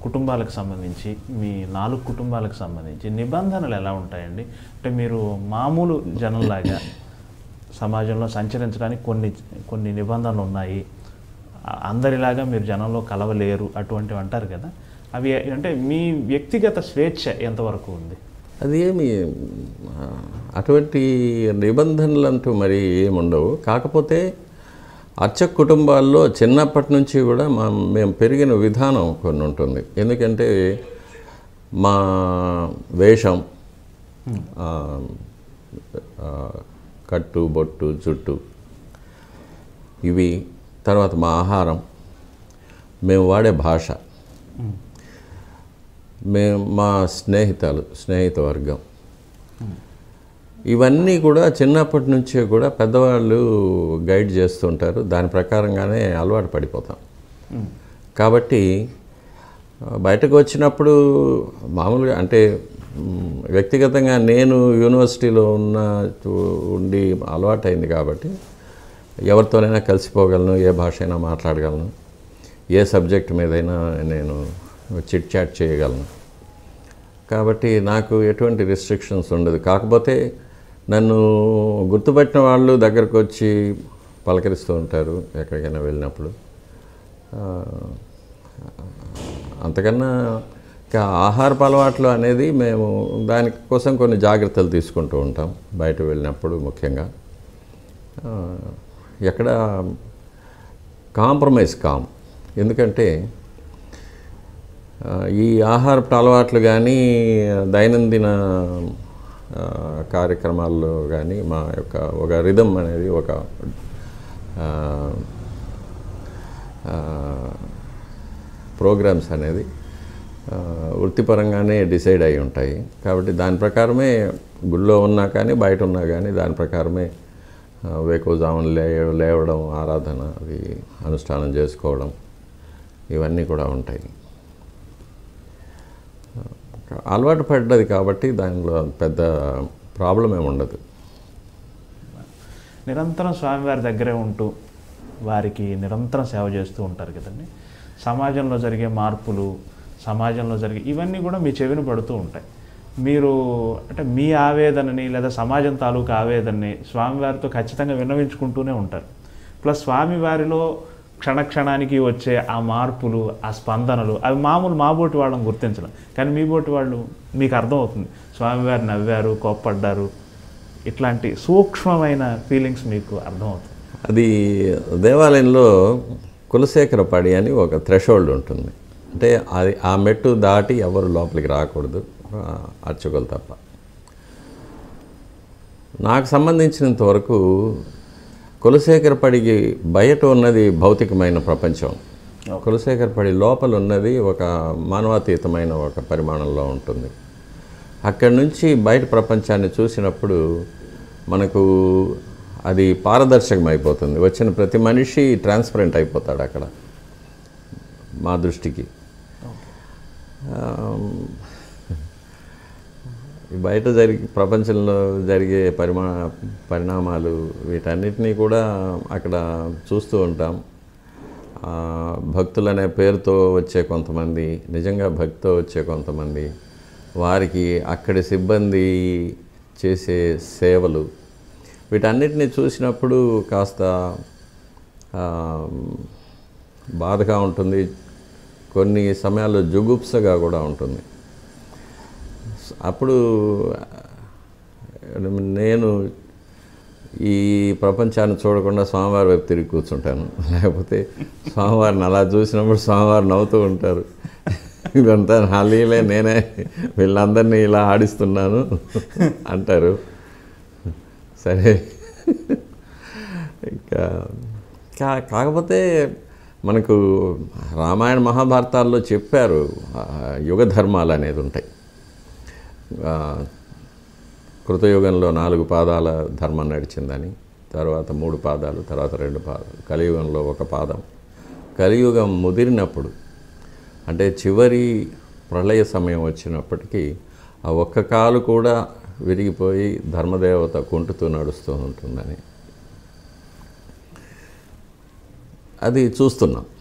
కుటుంబాలకు సంబంధించి మీ నాలుగు కుటుంబాలకు సంబంధించి నిబంధనలు ఎలా ఉంటాయండి అంటే మీరు మామూలు జనంలాగా సమాజంలో సంచరించడానికి కొన్ని కొన్ని నిబంధనలు ఉన్నాయి ఆ- అందరిలాగా మీరు జనంలో కలవలేరు అటువంటివి అంటారు కదా అవి అంటే మీ వ్యక్తిగత స్వేచ్ఛ ఎంతవరకు ఉంది అది ఏమి ఆ, అటువంటి నిబంధనలు అంటూ మరి ఏముండవు కాకపోతే అర్చక కుటుంబాల్లో చిన్నప్పటి నుంచి కూడా మా మేము పెరిగిన విధానం కొన్ని ఉంటుంది ఎందుకంటే మా వేషం ఆ, ఆ, కట్టు బొట్టు జుట్టు ఇవి తర్వాత మా ఆహారం మేము వాడే భాష మేము మా స్నేహితాలు స్నేహిత వర్గం ఇవన్నీ కూడా చిన్నప్పటి నుంచే కూడా పెద్దవాళ్ళు గైడ్ చేస్తుంటారు దాని ప్రకారంగానే అలవాటు పడిపోతాం కాబట్టి ఆ, బయటకు వచ్చినప్పుడు మామూలుగా అంటే మ్, వ్యక్తిగతంగా నేను యూనివర్సిటీలో ఉన్న చూ- ఉండి అలవాటైంది కాబట్టి ఎవరితోనైనా కలిసిపోగలను ఏ భాష అయినా మాట్లాడగలను ఏ సబ్జెక్ట్ మీదైనా నేను చిట్ చాట్ చేయగలను కాబట్టి నాకు ఎటువంటి రిస్ట్రిక్షన్స్ ఉండదు కాకపోతే నన్ను గుర్తుపట్టిన వాళ్ళు దగ్గరకు వచ్చి పలకరిస్తూ ఉంటారు ఎక్కడికైనా వెళ్ళినప్పుడు ఆ, అంతకన్నా ఇంకా ఆహారపు అలవాట్లు అనేది మేము దానికోసం కొన్ని జాగ్రత్తలు తీసుకుంటూ ఉంటాం బయట వెళ్ళినప్పుడు ముఖ్యంగా ఆ, ఎక్కడ కాంప్రమైజ్ కాం ఎందుకంటే ఆ, ఈ ఆహారపు అలవాట్లు కానీ దైనందిన ఆ, కార్యక్రమాల్లో కానీ మా యొక్క ఒక రిధం అనేది ఒక ఆ, ఆ, ప్రోగ్రామ్స్ అనేది ఆ, వృత్తిపరంగానే డిసైడ్ అయి ఉంటాయి కాబట్టి దాని ప్రకారమే గుళ్ళో ఉన్నా కానీ బయట ఉన్నా కానీ దాని ప్రకారమే ఆ, వేకువజామున లే లేవడం ఆరాధన అది అనుష్ఠానం చేసుకోవడం ఇవన్నీ కూడా ఉంటాయి అలవాటు పడ్డది కాబట్టి దానిలో పెద్ద ప్రాబ్లం ఏమి ఉండదు నిరంతరం స్వామివారి దగ్గరే ఉంటూ వారికి నిరంతరం సేవ చేస్తూ ఉంటారు కదండి సమాజంలో జరిగే మార్పులు సమాజంలో జరిగే ఇవన్నీ కూడా మీ చెవిన పడుతూ ఉంటాయి మీరు అంటే మీ ఆవేదనని లేదా సమాజం తాలూకు ఆవేదనని స్వామివారితో ఖచ్చితంగా విన్నవించుకుంటూనే ఉంటారు ప్లస్ స్వామివారిలో క్షణక్షణానికి వచ్చే ఆ మార్పులు ఆ స్పందనలు అవి మామూలు మా బోటి వాళ్ళని గుర్తించడం కానీ మీ బోటి వాళ్ళు మీకు అర్థమవుతుంది స్వామివారు నవ్వారు కోప్పడ్డారు ఇట్లాంటి సూక్ష్మమైన ఫీలింగ్స్ మీకు అర్థమవుతుంది అది దేవాలయంలో కులశేఖర పడి అని ఒక థ్రెషోల్డ్ ఉంటుంది అంటే అది ఆ మెట్టు దాటి ఎవరు లోపలికి రాకూడదు ఆ, అర్చకులు తప్ప నాకు సంబంధించినంత వరకు కులశేఖరపడికి బయట ఉన్నది భౌతికమైన ప్రపంచం కులశేఖరపడి లోపల ఉన్నది ఒక మానవాతీతమైన ఒక పరిమాణంలో ఉంటుంది అక్కడి నుంచి బయట ప్రపంచాన్ని చూసినప్పుడు మనకు అది పారదర్శకం అయిపోతుంది వచ్చిన ప్రతి మనిషి ట్రాన్స్పరెంట్ అయిపోతాడు అక్కడ మా దృష్టికి ఆమ్, ఈ బయట జరిగి ప్రపంచంలో జరిగే పరిమా పరిణామాలు వీటన్నిటినీ కూడా అక్కడ చూస్తూ ఉంటాం ఆ, భక్తులనే పేరుతో వచ్చే కొంతమంది నిజంగా భక్తితో వచ్చే కొంతమంది వారికి అక్కడి సిబ్బంది చేసే సేవలు వీటన్నిటిని చూసినప్పుడు కాస్త ఆ, బాధగా ఉంటుంది కొన్ని సమయాల్లో జుగుప్సగా కూడా ఉంటుంది అప్పుడు నేను ఈ ప్రపంచాన్ని చూడకుండా స్వామివారి వైపు తిరిగి కూర్చుంటాను లేకపోతే స్వామివారిని అలా చూసినప్పుడు స్వామివారు నవ్వుతూ ఉంటారు ఇదంతా నా లీలే నేనే వీళ్ళందరినీ ఇలా ఆడిస్తున్నాను అంటారు సరే ఇంకా కా కాకపోతే మనకు రామాయణ మహాభారతాల్లో చెప్పారు ఆ, యుగ ధర్మాలు అనేది ఉంటాయి ఆ, కృతయుగంలో నాలుగు పాదాల ధర్మం నడిచిందని తర్వాత మూడు పాదాలు తర్వాత రెండు పాదాలు కలియుగంలో ఒక పాదం కలియుగం ముదిరినప్పుడు అంటే చివరి ప్రళయ సమయం వచ్చినప్పటికీ ఆ ఒక్క కాలు కూడా విరిగిపోయి ధర్మదేవత కుంటుతూ నడుస్తూ ఉంటుందని అది చూస్తున్నాం